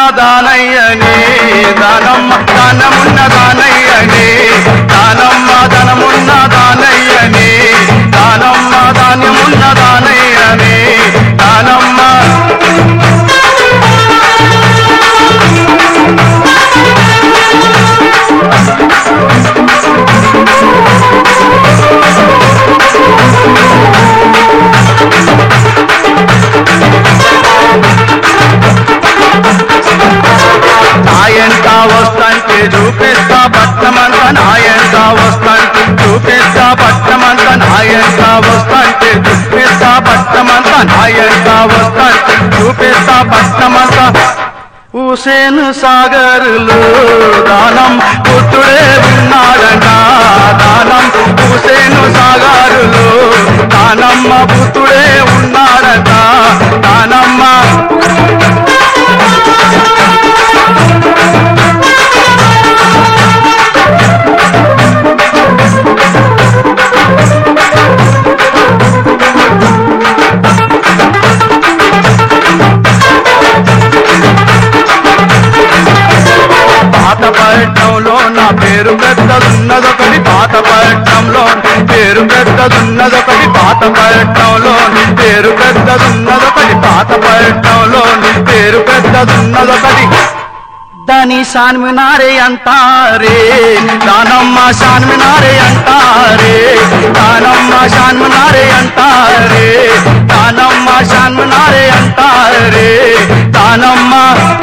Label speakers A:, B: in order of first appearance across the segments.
A: దానయ్యని దానమ్మ దానమున్న దానయ్యని దానమ్మ ధనమున్న దానయ్యని దానమ్మ ధాన్యమున్న దానయ్యని దానమ్మ నాయంట వస్తంటే చూపిస్తా పట్టమంత నాయంట వస్తంటే చూపిస్తా పట్టమంత నాయంట వస్తంటే చూపిస్తా పట్టమంత నాయంట వస్తంటే చూపిస్తా పట్టమంత హుసేన్ సాగర్లో దానం పుత్రుడే ఉన్నాడంట దానం హుసేన్ సాగర్లో దానమ్మ పుత్రుడే ఉన్నాడంట దానమ్మ పాత పట్టణంలో నా పేరు పెద్దదున్నదొకటి పాత పట్టణంలో పేరు పెద్దదున్నదొకటి పాత పట్టణంలో పేరు పెద్దదున్నదొకటి పాత పట్టణంలో పేరు పెద్దదున్నదొకటి దాని షాన్మినారే అంటారే దానమ్మ షాన్మినారే అంటారే దానమ్మ షాన్మినారే అంటారే దానమ్మ షాన్మినారే అంటారే దానమ్మ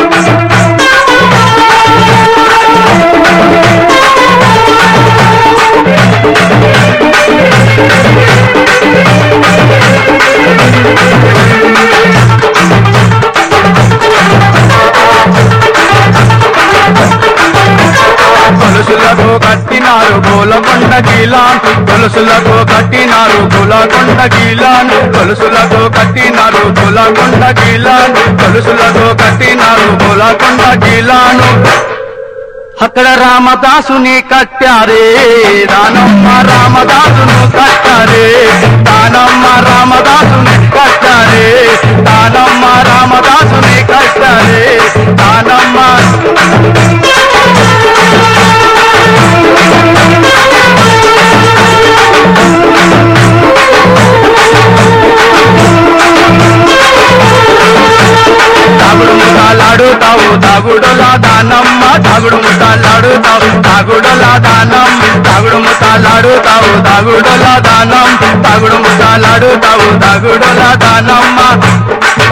A: గొలుసులతో కట్టినారు గోలకొండ గీలాన్ గొలుసులతో కట్టినారు గోలకొండ గీలాన్ గొలుసులతో కట్టినారు గోలకొండ గీలాన్ గొలుసులతో కట్టినారు గోలకొండ గీలాను అక్కడ రామదాసుని కట్టారే దానమ్మ రామదాసును కట్టారే దానమ్మ రామదాసుని కట్టారే దానమ్మ రామదాసుని కట్టారే దానమ్మ దాగుడు ముఠాలాడుతావు దాగుడులా దానమ్మ దాగుడు ముఠాలాడుతావు దాగుడులా దానం దాగుడు ముఠాలాడుతావు దాగుడులా దానం దాగుడు ముఠాలాడుతావు దాగుడులా దానమ్మ